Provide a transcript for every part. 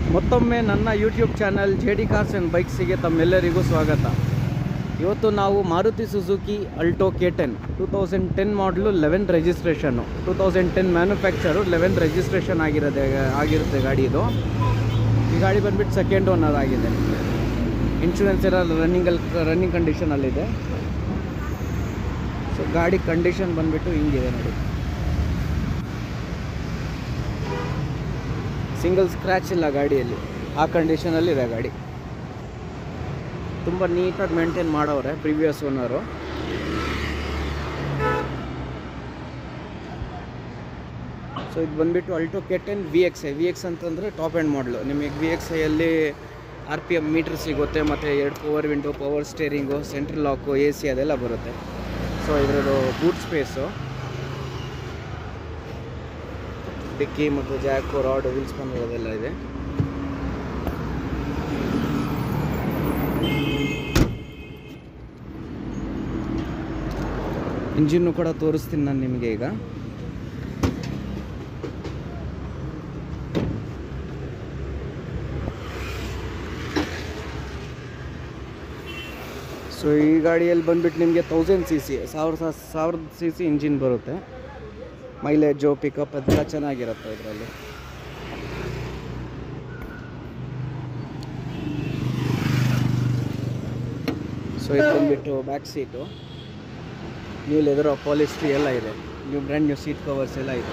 ಮತ್ತೊಮ್ಮೆ ನನ್ನ YouTube channel J D cars and ಬೈಕ್ಸಿಗೆ ತಮ್ಮೆಲ್ಲರಿಗೂ ಸ್ವಾಗತ ಇವತ್ತು ನಾವು Maruti Suzuki Alto K ten two thousand ten ಮಾಡಲು ಲೆವೆನ್ ರಿಜಿಸ್ಟ್ರೇಷನ್ನು two thousand ten manufacture eleven registration ಆಗಿರೋದೆ ಆಗಿರುತ್ತೆ ಗಾಡಿ ಇದು ಈ ಗಾಡಿ ಬಂದ್ಬಿಟ್ಟು ಸೆಕೆಂಡ್ ಓನರ್ ಆಗಿದೆ ಇನ್ಶೂರೆನ್ಸ್ ಎಲ್ಲ ರನ್ನಿಂಗಲ್ಲಿ ರನ್ನಿಂಗ್ ಕಂಡೀಷನಲ್ಲಿದೆ ಸೊ ಗಾಡಿ ಕಂಡೀಷನ್ ಬಂದ್ಬಿಟ್ಟು ಹಿಂಗಿದೆ ನೋಡಿ ಸಿಂಗಲ್ ಸ್ಕ್ರ್ಯಾಚ್ ಇಲ್ಲ ಗಾಡಿಯಲ್ಲಿ ಆ ಕಂಡೀಷನಲ್ಲಿ ಇದೆ ಗಾಡಿ ತುಂಬ ನೀಟಾಗಿ ಮೇಂಟೈನ್ ಮಾಡವ್ರೆ ಪ್ರೀವಿಯಸ್ ಓನರು ಸೊ ಇದು ಬಂದ್ಬಿಟ್ಟು Alto K ten V X I V X ಅಂತಂದರೆ ಟಾಪ್ ಆ್ಯಂಡ್ ಮಾಡಲು ನಿಮಗೆ ವಿ ಎಕ್ಸ್ ಐಯಲ್ಲಿ ಆರ್ ಪಿ ಎಮ್ ಮೀಟ್ರ್ ಸಿಗುತ್ತೆ ಮತ್ತು ಎರಡು power window power steering central lock A C ಅದೆಲ್ಲ ಬರುತ್ತೆ ಸೊ ಇದರದ್ದು ಬೂಟ್ ಸ್ಪೇಸು ಡಿಕ್ಕಿ ಮತ್ತು ಜಾಕು ರಾಡ್ ವೀಲ್ಸ್ ಬಂದಿರೋದೆಲ್ಲ ಇದೆ ಇಂಜಿನ್ನು ಕೂಡ ತೋರಿಸ್ತೀನಿ ನಾನು ನಿಮಗೆ ಈಗ ಸೊ ಈ ಗಾಡಿಯಲ್ಲಿ ಬಂದ್ಬಿಟ್ಟು ನಿಮಗೆ ತೌಸಂಡ್ ಸಿ ಸಿ ಸಾವಿರ ಸಾವಿರದ ಸಿ ಸಿ ಇಂಜಿನ್ ಬರುತ್ತೆ ಮೈಲೇಜು ಪಿಕಪ್ ಅದೆಲ್ಲ ಚೆನ್ನಾಗಿರುತ್ತೆ ಇದರಲ್ಲಿ ಸೊ ಇದು ಬಂದ್ಬಿಟ್ಟು back seat new leather upholstery ಎಲ್ಲ ಇದೆ new brand new seat covers ಎಲ್ಲ ಇದೆ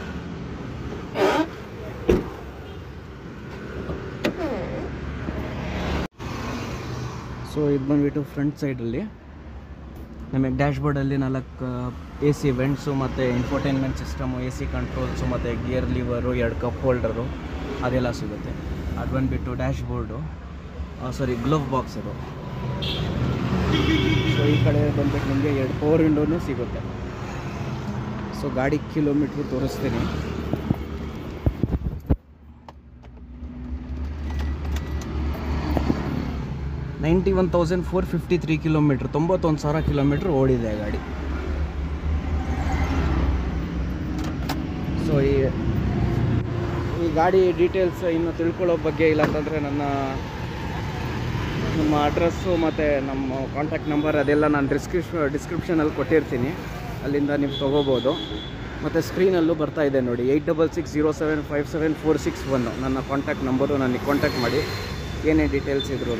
ಸೊ ಇದು ಬಂದ್ಬಿಟ್ಟು ಫ್ರಂಟ್ ಸೈಡಲ್ಲಿ ನಮಗೆ ಡ್ಯಾಶ್ಬೋರ್ಡಲ್ಲಿ ನಾಲ್ಕು ಎ ಸಿ ವೆಂಟ್ಸು ಮತ್ತು infotainment system A C controls ಮತ್ತು ಗಿಯರ್ ಲಿವರು ಎರಡು ಕಪ್ ಹೋಲ್ಡರು ಅದೆಲ್ಲ ಸಿಗುತ್ತೆ ಅದು ಬಂದುಬಿಟ್ಟು ಡ್ಯಾಶ್ಬೋರ್ಡು ಸಾರಿ ಗ್ಲೋವ್ ಬಾಕ್ಸ್ ಅದು ಸೊ ಈ ಕಡೆ ಬಂದ್ಬಿಟ್ಟು ನಿಮಗೆ ಎರಡು ಪವರ್ ವಿಂಡೋನೂ ಸಿಗುತ್ತೆ ಸೊ ಗಾಡಿ ಕಿಲೋಮೀಟ್ರ್ ತೋರಿಸ್ತೀನಿ ninety one thousand four fifty three kilometre ತೊಂಬತ್ತೊಂದು ಸಾವಿರ ಕಿಲೋಮೀಟ್ರ್ ಓಡಿದೆ ಗಾಡಿ ಸೊ ಈ ಈ ಗಾಡಿ ಡೀಟೇಲ್ಸ್ ಇನ್ನು ತಿಳ್ಕೊಳ್ಳೋ ಬಗ್ಗೆ ಇಲ್ಲ ಅಂತಂದರೆ ನನ್ನ ನಮ್ಮ ಅಡ್ರೆಸ್ಸು ಮತ್ತು ನಮ್ಮ ಕಾಂಟ್ಯಾಕ್ಟ್ ನಂಬರ್ ಅದೆಲ್ಲ ನಾನು ಡಿಸ್ಕ್ರಿಪ್ ಡಿಸ್ಕ್ರಿಪ್ಷನಲ್ಲಿ ಕೊಟ್ಟಿರ್ತೀನಿ ಅಲ್ಲಿಂದ ನೀವು ತೊಗೋಬೋದು ಮತ್ತು ಸ್ಕ್ರೀನಲ್ಲೂ ಬರ್ತಾ ಇದೆ ನೋಡಿ eight double six zero seven five seven four six one ನನ್ನ ಕಾಂಟ್ಯಾಕ್ಟ್ ನಂಬರು ನನಗೆ ಕಾಂಟ್ಯಾಕ್ಟ್ ಮಾಡಿ ಏನೇ ಡೀಟೇಲ್ಸ್ ಇದ್ರೂ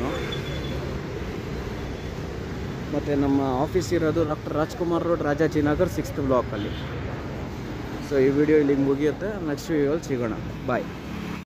ಮತ್ತು ನಮ್ಮ ಆಫೀಸ್ ಇರೋದು doctor Rajkumar road Rajajinagar sixth ಬ್ಲಾಕಲ್ಲಿ ಸೊ ಈ ವಿಡಿಯೋ ಇಲ್ಲಿಗೆ ಮುಗಿಯುತ್ತೆ ನೆಕ್ಸ್ಟ್ ವಿಡಿಯೋಲ್ಲಿ ಸಿಗೋಣ ಬಾಯ್